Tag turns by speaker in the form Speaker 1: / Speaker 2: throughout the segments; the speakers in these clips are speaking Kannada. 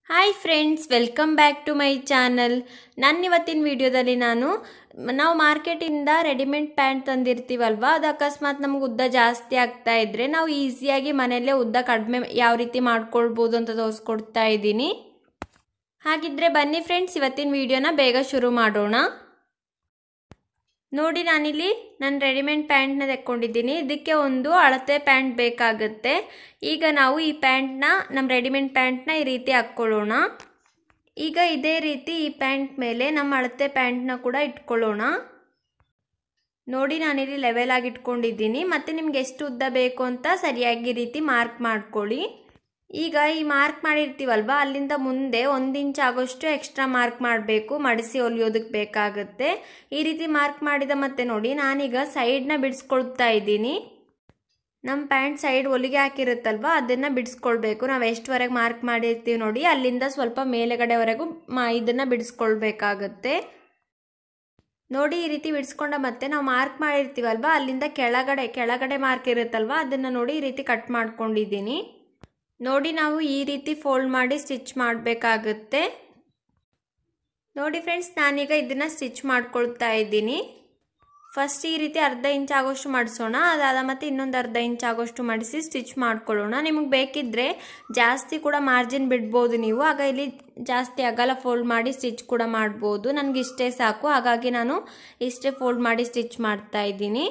Speaker 1: hi friends welcome back to my channel ನನ್ನ ಇವತ್ತಿನ ವಿಡಿಯೋದಲ್ಲಿ ನಾನು ನಾವು ಮಾರ್ಕೆಟಿಂದ ರೆಡಿಮೇಡ್ ಪ್ಯಾಂಟ್ ತಂದಿರ್ತೀವಲ್ವ ಅದು ಅಕಸ್ಮಾತ್ ನಮ್ಗೆ ಉದ್ದ ಜಾಸ್ತಿ ಆಗ್ತಾ ಇದ್ರೆ ನಾವು ಈಸಿಯಾಗಿ ಮನೆಯಲ್ಲೇ ಉದ್ದ ಕಡಿಮೆ ಯಾವ ರೀತಿ ಮಾಡ್ಕೊಳ್ಬೋದು ಅಂತ ತೋರಿಸ್ಕೊಡ್ತಾ ಇದ್ದೀನಿ ಹಾಗಿದ್ರೆ ಬನ್ನಿ ಫ್ರೆಂಡ್ಸ್ ಇವತ್ತಿನ ವಿಡಿಯೋನ ಬೇಗ ಶುರು ಮಾಡೋಣ ನೋಡಿ ನಾನಿಲ್ಲಿ ನಾನು ರೆಡಿಮೇಡ್ ಪ್ಯಾಂಟ್ನ ತೆಕ್ಕೊಂಡಿದ್ದೀನಿ ಇದಕ್ಕೆ ಒಂದು ಅಳತೆ ಪ್ಯಾಂಟ್ ಬೇಕಾಗುತ್ತೆ ಈಗ ನಾವು ಈ ಪ್ಯಾಂಟ್ನ ನಮ್ಮ ರೆಡಿಮೇಡ್ ಪ್ಯಾಂಟ್ನ ಈ ರೀತಿ ಹಾಕ್ಕೊಳ್ಳೋಣ ಈಗ ಇದೇ ರೀತಿ ಈ ಪ್ಯಾಂಟ್ ಮೇಲೆ ನಮ್ಮ ಅಳತೆ ಪ್ಯಾಂಟ್ನ ಕೂಡ ಇಟ್ಕೊಳ್ಳೋಣ ನೋಡಿ ನಾನಿಲ್ಲಿ ಲೆವೆಲ್ ಆಗಿ ಇಟ್ಕೊಂಡಿದ್ದೀನಿ ಮತ್ತು ನಿಮ್ಗೆ ಎಷ್ಟು ಉದ್ದ ಬೇಕು ಅಂತ ಸರಿಯಾಗಿ ರೀತಿ ಮಾರ್ಕ್ ಮಾಡ್ಕೊಳ್ಳಿ ಈಗ ಈ ಮಾರ್ಕ್ ಮಾಡಿರ್ತೀವಲ್ವ ಅಲ್ಲಿಂದ ಮುಂದೆ ಒಂದು ಇಂಚ್ ಆಗೋಷ್ಟು ಎಕ್ಸ್ಟ್ರಾ ಮಾರ್ಕ್ ಮಾಡಬೇಕು ಮಡಿಸಿ ಹೊಲಿಯೋದಕ್ಕೆ ಬೇಕಾಗುತ್ತೆ ಈ ರೀತಿ ಮಾರ್ಕ್ ಮಾಡಿದ ಮತ್ತೆ ನೋಡಿ ನಾನೀಗ ಸೈಡ್ನ ಬಿಡಿಸ್ಕೊಳ್ತಾ ಇದ್ದೀನಿ ನಮ್ಮ ಪ್ಯಾಂಟ್ ಸೈಡ್ ಹೊಲಿಗೆ ಹಾಕಿರುತ್ತಲ್ವ ಅದನ್ನು ಬಿಡಿಸ್ಕೊಳ್ಬೇಕು ನಾವು ಎಷ್ಟುವರೆಗೆ ಮಾರ್ಕ್ ಮಾಡಿರ್ತೀವಿ ನೋಡಿ ಅಲ್ಲಿಂದ ಸ್ವಲ್ಪ ಮೇಲೆಗಡೆವರೆಗೂ ಮಾ ಇದನ್ನು ಬಿಡಿಸ್ಕೊಳ್ಬೇಕಾಗತ್ತೆ ನೋಡಿ ಈ ರೀತಿ ಬಿಡಿಸ್ಕೊಂಡ ಮತ್ತೆ ನಾವು ಮಾರ್ಕ್ ಮಾಡಿರ್ತೀವಲ್ವ ಅಲ್ಲಿಂದ ಕೆಳಗಡೆ ಕೆಳಗಡೆ ಮಾರ್ಕ್ ಇರುತ್ತಲ್ವ ಅದನ್ನು ನೋಡಿ ಈ ರೀತಿ ಕಟ್ ಮಾಡ್ಕೊಂಡಿದ್ದೀನಿ ನೋಡಿ ನಾವು ಈ ರೀತಿ ಫೋಲ್ಡ್ ಮಾಡಿ ಸ್ಟಿಚ್ ಮಾಡಬೇಕಾಗುತ್ತೆ ನೋಡಿ ಫ್ರೆಂಡ್ಸ್ ನಾನೀಗ ಇದನ್ನು ಸ್ಟಿಚ್ ಮಾಡ್ಕೊಳ್ತಾ ಇದ್ದೀನಿ ಫಸ್ಟ್ ಈ ರೀತಿ ಅರ್ಧ ಇಂಚ್ ಆಗೋಷ್ಟು ಮಾಡಿಸೋಣ ಅದಾದ ಮತ್ತು ಇನ್ನೊಂದು ಅರ್ಧ ಇಂಚ್ ಆಗೋಷ್ಟು ಮಾಡಿಸಿ ಸ್ಟಿಚ್ ಮಾಡ್ಕೊಳ್ಳೋಣ ನಿಮಗೆ ಬೇಕಿದ್ದರೆ ಜಾಸ್ತಿ ಕೂಡ ಮಾರ್ಜಿನ್ ಬಿಡ್ಬೋದು ನೀವು ಆಗ ಇಲ್ಲಿ ಜಾಸ್ತಿ ಅಗಲ ಫೋಲ್ಡ್ ಮಾಡಿ ಸ್ಟಿಚ್ ಕೂಡ ಮಾಡ್ಬೋದು ನನಗೆ ಇಷ್ಟೇ ಸಾಕು ಹಾಗಾಗಿ ನಾನು ಇಷ್ಟೇ ಫೋಲ್ಡ್ ಮಾಡಿ ಸ್ಟಿಚ್ ಮಾಡ್ತಾ ಇದ್ದೀನಿ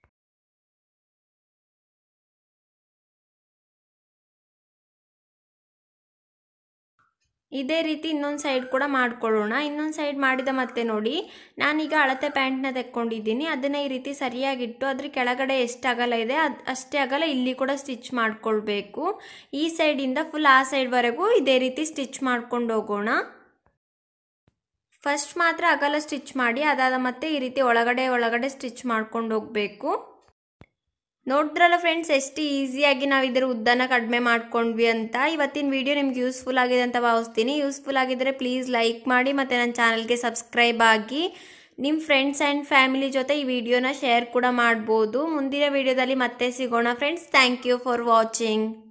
Speaker 1: ಇದೇ ರೀತಿ ಇನ್ನೊಂದು ಸೈಡ್ ಕೂಡ ಮಾಡ್ಕೊಳ್ಳೋಣ ಇನ್ನೊಂದು ಸೈಡ್ ಮಾಡಿದ ಮತ್ತೆ ನೋಡಿ ನಾನೀಗ ಅಳತೆ ಪ್ಯಾಂಟ್ನ ತೆಕ್ಕೊಂಡಿದ್ದೀನಿ ಅದನ್ನು ಈ ರೀತಿ ಸರಿಯಾಗಿಟ್ಟು ಅದ್ರ ಕೆಳಗಡೆ ಎಷ್ಟು ಅಗಲ ಇದೆ ಅದು ಅಷ್ಟೇ ಅಗಲ ಇಲ್ಲಿ ಕೂಡ ಸ್ಟಿಚ್ ಮಾಡ್ಕೊಳ್ಬೇಕು ಈ ಸೈಡಿಂದ ಫುಲ್ ಆ ಸೈಡ್ವರೆಗೂ ಇದೇ ರೀತಿ ಸ್ಟಿಚ್ ಮಾಡ್ಕೊಂಡು ಹೋಗೋಣ ಫಸ್ಟ್ ಮಾತ್ರ ಅಗಲ ಸ್ಟಿಚ್ ಮಾಡಿ ಅದಾದ ಮತ್ತೆ ಈ ರೀತಿ ಒಳಗಡೆ ಒಳಗಡೆ ಸ್ಟಿಚ್ ಮಾಡ್ಕೊಂಡು ಹೋಗಬೇಕು ನೋಡಿದ್ರಲ್ಲ ಫ್ರೆಂಡ್ಸ್ ಎಷ್ಟು ಈಸಿಯಾಗಿ ನಾವು ಇದರ ಉದ್ದನ ಕಡಿಮೆ ಮಾಡ್ಕೊಂಡ್ವಿ ಅಂತ ಇವತ್ತಿನ ವಿಡಿಯೋ ನಿಮ್ಗೆ ಯೂಸ್ಫುಲ್ ಆಗಿದೆ ಅಂತ ಭಾವಿಸ್ತೀನಿ ಯೂಸ್ಫುಲ್ ಆಗಿದ್ದರೆ ಪ್ಲೀಸ್ ಲೈಕ್ ಮಾಡಿ ಮತ್ತು ನನ್ನ ಚಾನಲ್ಗೆ ಸಬ್ಸ್ಕ್ರೈಬ್ ಆಗಿ ನಿಮ್ಮ ಫ್ರೆಂಡ್ಸ್ ಆ್ಯಂಡ್ ಫ್ಯಾಮಿಲಿ ಜೊತೆ ಈ ವಿಡಿಯೋನ ಶೇರ್ ಕೂಡ ಮಾಡ್ಬೋದು ಮುಂದಿನ ವಿಡಿಯೋದಲ್ಲಿ ಮತ್ತೆ ಸಿಗೋಣ friends thank you for watching